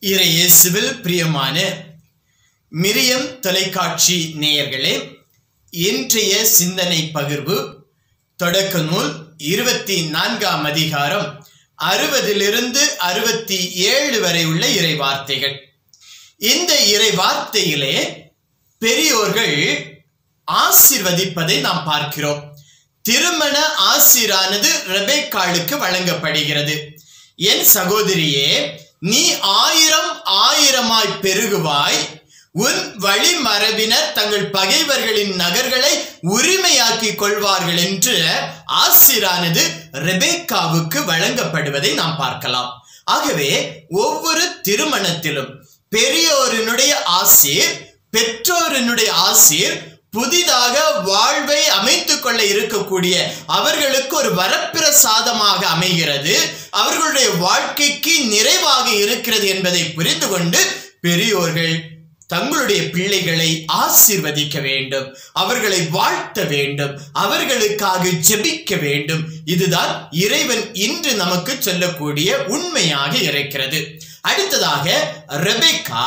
இறை இயேசுவில் பிரியமான மிரியம் தொலைக்காட்சி நேயர்களே இன்றைய சிந்தனை பகிர்வு தொடக்க நூல் இருபத்தி நான்காம் அதிகாரம் அறுபதிலிருந்து அறுபத்தி ஏழு வரை உள்ள இறை வார்த்தைகள் இந்த இறை வார்த்தையிலே பெரியோர்கள் ஆசிர்வதிப்பதை நாம் பார்க்கிறோம் திருமண ஆசிரானது ரெபேக்காளுக்கு வழங்கப்படுகிறது என் சகோதரியே நீ ஆயிரம் ஆயிரமாய் பெருகுவாய் உன் வழிமரபினர் தங்கள் பகைவர்களின் நகர்களை உரிமையாக்கி கொள்வார்கள் என்று ஆசிரானது ரெபேக்காவுக்கு வழங்கப்படுவதை நாம் பார்க்கலாம் ஆகவே ஒவ்வொரு திருமணத்திலும் பெரியோரினுடைய ஆசீர் பெற்றோரினுடைய ஆசீர் புதிதாக வாழ்வை அமைத்துக் கொள்ள இருக்கக்கூடிய அவர்களுக்கு ஒரு வரப்பிரசாதமாக அமைகிறது அவர்களுடைய வாழ்க்கைக்கு நிறைவாக இருக்கிறது என்பதை புரிந்து கொண்டு பெரியோர்கள் தங்களுடைய பிள்ளைகளை ஆசீர்வதிக்க வேண்டும் அவர்களை வாழ்த்த வேண்டும் அவர்களுக்காக ஜெபிக்க வேண்டும் இதுதான் இறைவன் இன்று நமக்கு சொல்லக்கூடிய உண்மையாக இருக்கிறது அடுத்ததாக ரெபேக்கா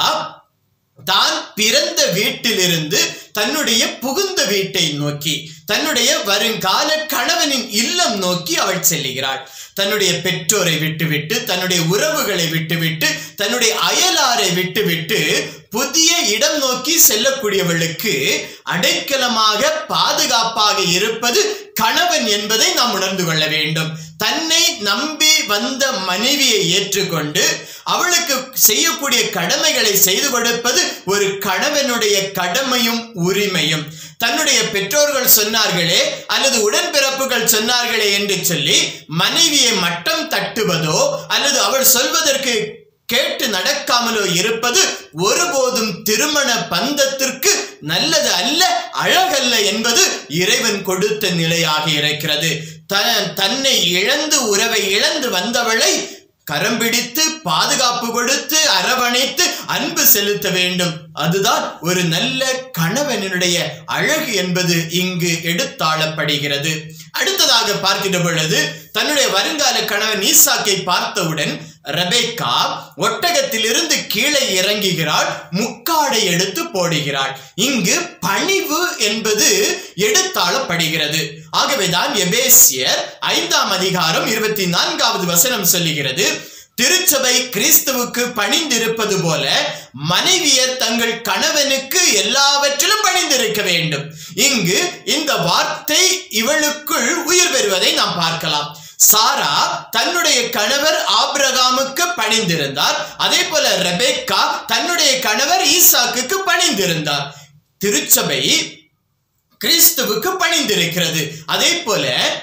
தான் பிறந்த வீட்டிலிருந்து தன்னுடைய புகுந்த வீட்டை நோக்கி தன்னுடைய வருங்கால கணவனின் இல்லம் நோக்கி அவள் செல்லுகிறாள் தன்னுடைய பெற்றோரை விட்டுவிட்டு தன்னுடைய உறவுகளை விட்டுவிட்டு தன்னுடைய அயலாரை விட்டுவிட்டு புதிய இடம் நோக்கி செல்லக்கூடியவளுக்கு அடைக்கலமாக பாதுகாப்பாக இருப்பது கணவன் என்பதை நாம் உணர்ந்து கொள்ள வேண்டும் தன்னை நம்பி வந்த மனைவியை ஏற்றுக்கொண்டு அவளுக்கு செய்யக்கூடிய கடமைகளை செய்து கொடுப்பது ஒரு கணவனுடைய கடமையும் உரிமையும் தன்னுடைய பெற்றோர்கள் சொன்னார்களே அல்லது உடன்பிறப்புகள் சொன்னார்களே என்று சொல்லி மனைவியை மட்டம் தட்டுவதோ அல்லது அவள் சொல்வதற்கு கேட்டு நடக்காமலோ இருப்பது ஒருபோதும் திருமண பந்தத்திற்கு நல்லது அல்ல அழகல்ல என்பது இறைவன் கொடுத்த நிலையாக இருக்கிறது தன்னை இழந்து உறவை இழந்து வந்தவளை கரம் பிடித்து பாதுகாப்பு கொடுத்து அரவணைத்து அன்பு செலுத்த வேண்டும் அதுதான் ஒரு நல்ல கணவனுடைய அழகு என்பது இங்கு எடுத்தாளப்படுகிறது அடுத்ததாக பார்க்கின்ற பொழுது தன்னுடைய வருங்கால கணவன் ஈசாக்கை பார்த்தவுடன் ரெபேக்கா ஒட்டகத்திலிருந்து கீழே இறங்குகிறாள் முக்காடை எடுத்து போடுகிறாள் இங்கு பணிவு என்பது எடுத்தாளப்படுகிறது ஆகவேதான் எபேசியர் ஐந்தாம் அதிகாரம் இருபத்தி நான்காவது வசனம் சொல்லுகிறது திருச்சபை கிறிஸ்துவுக்கு பணிந்திருப்பது போல மனைவியர் தங்கள் கணவனுக்கு எல்லாவற்றிலும் பணிந்திருக்க வேண்டும் இங்கு இந்த வார்த்தை இவளுக்குள் உயிர் பெறுவதை நாம் பார்க்கலாம் சாரா தன்னுடைய கணவர் ஆப்ரகாமுக்கு பணிந்திருந்தார் அதே போல ரெபேக்கா தன்னுடைய கணவர் ஈசாக்குக்கு பணிந்திருந்தார் திருச்சபை கிறிஸ்துவுக்கு பணிந்திருக்கிறது அதே போல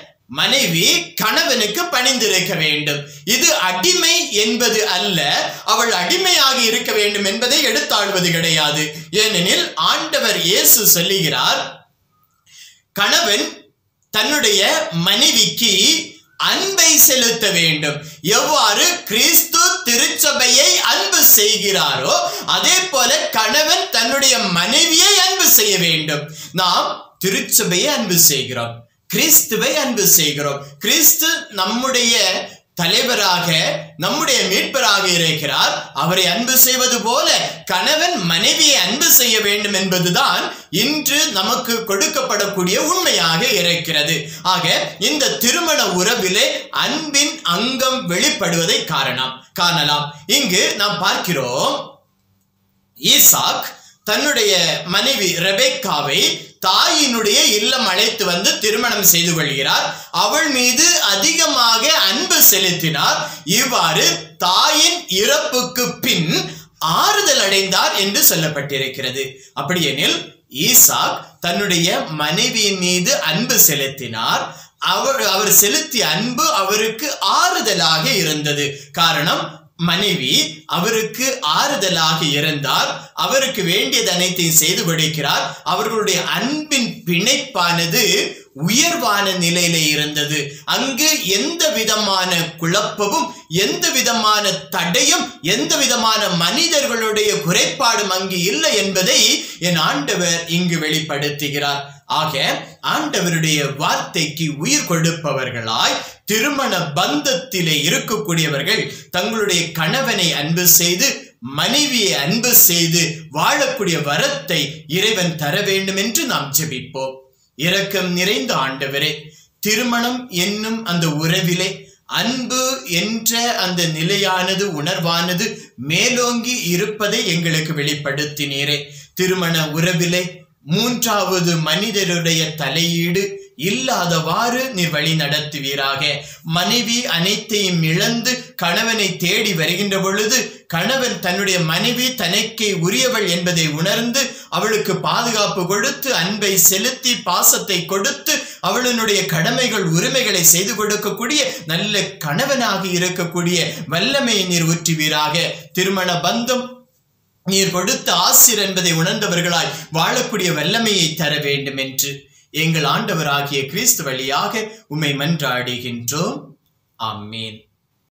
மனைவி கணவனுக்கு பணிந்திருக்க வேண்டும் இது அடிமை என்பது அல்ல அவள் அடிமையாக இருக்க வேண்டும் என்பதை எடுத்தாழ்வது கிடையாது ஏனெனில் ஆண்டவர் இயேசு சொல்லுகிறார் கணவன் தன்னுடைய மனைவிக்கு அன்பை செலுத்த வேண்டும் எவ்வாறு கிறிஸ்து திருச்சபையை அன்பு செய்கிறாரோ அதே போல கணவன் தன்னுடைய மனைவியை அன்பு செய்ய வேண்டும் நாம் திருச்சபையை அன்பு செய்கிறோம் கிறிஸ்துவை அன்பு செய்கிறோம் கிறிஸ்து நம்முடைய தலைவராக நம்முடைய மீட்பராக இருக்கிறார் அவரை அன்பு செய்வது போல கணவன் மனைவியை அன்பு செய்ய வேண்டும் என்பதுதான் இன்று நமக்கு கொடுக்கப்படக்கூடிய உண்மையாக இருக்கிறது ஆக இந்த திருமண உறவிலே அன்பின் அங்கம் வெளிப்படுவதை காரணம் காணலாம் இங்கு நாம் பார்க்கிறோம் ஈசாக் தன்னுடைய மனைவி ரெபேக்காவை தாயினுடைய இல்லம் அழைத்து வந்து திருமணம் செய்து கொள்கிறார் அவள் மீது அதிகமாக அன்பு செலுத்தினார் இவ்வாறு தாயின் இறப்புக்கு பின் ஆறுதல் அடைந்தார் என்று சொல்லப்பட்டிருக்கிறது அப்படியெனில் ஈசாக் தன்னுடைய மனைவியின் மீது அன்பு செலுத்தினார் அவர் அவர் செலுத்திய அன்பு அவருக்கு ஆறுதலாக இருந்தது காரணம் மனைவி அவருக்கு ஆறுதலாக இருந்தார் அவருக்கு வேண்டியது அனைத்தையும் செய்து கொடுக்கிறார் அவர்களுடைய அன்பின் பிணைப்பானது உயர்வான நிலையில இருந்தது அங்கு எந்த விதமான குழப்பமும் எந்த விதமான தடையும் எந்த விதமான மனிதர்களுடைய குறைபாடும் அங்கு இல்லை என்பதை என் ஆண்டவர் இங்கு வெளிப்படுத்துகிறார் ஆக ஆண்டவருடைய வார்த்தைக்கு உயிர் கொடுப்பவர்களாய் திருமண பந்தத்திலே இருக்கக்கூடியவர்கள் தங்களுடைய கணவனை அன்பு செய்து மனைவியை அன்பு செய்து வாழக்கூடிய வரத்தை இறைவன் தர வேண்டும் என்று நாம் ஜெபிப்போம் இரக்கம் நிறைந்த ஆண்டவரே திருமணம் என்னும் அந்த உறவிலே அன்பு என்ற அந்த நிலையானது உணர்வானது மேலோங்கி இருப்பதை எங்களுக்கு வெளிப்படுத்தினீரே திருமண உறவிலே மூன்றாவது மனிதருடைய தலையீடு இல்லாதவாறு நீர் வழி நடத்துவீராக மனைவி அனைத்தையும் இழந்து கணவனை தேடி வருகின்ற பொழுது கணவன் தன்னுடைய மனைவி தனக்கே உரியவள் என்பதை உணர்ந்து அவளுக்கு பாதுகாப்பு கொடுத்து அன்பை செலுத்தி பாசத்தை கொடுத்து அவளுடைய கடமைகள் உரிமைகளை செய்து கொடுக்கக்கூடிய நல்ல கணவனாக இருக்கக்கூடிய வல்லமையை நீர் ஊற்றுவீராக திருமண பந்தம் நீர் கொடுத்த ஆசிர் என்பதை உணர்ந்தவர்களாய் வாழக்கூடிய வல்லமையை தர வேண்டும் என்று எங்கள் ஆண்டவராகிய கிறிஸ்து வழியாக உம்மை மன்றாடுகின்றோம் ஆமீன்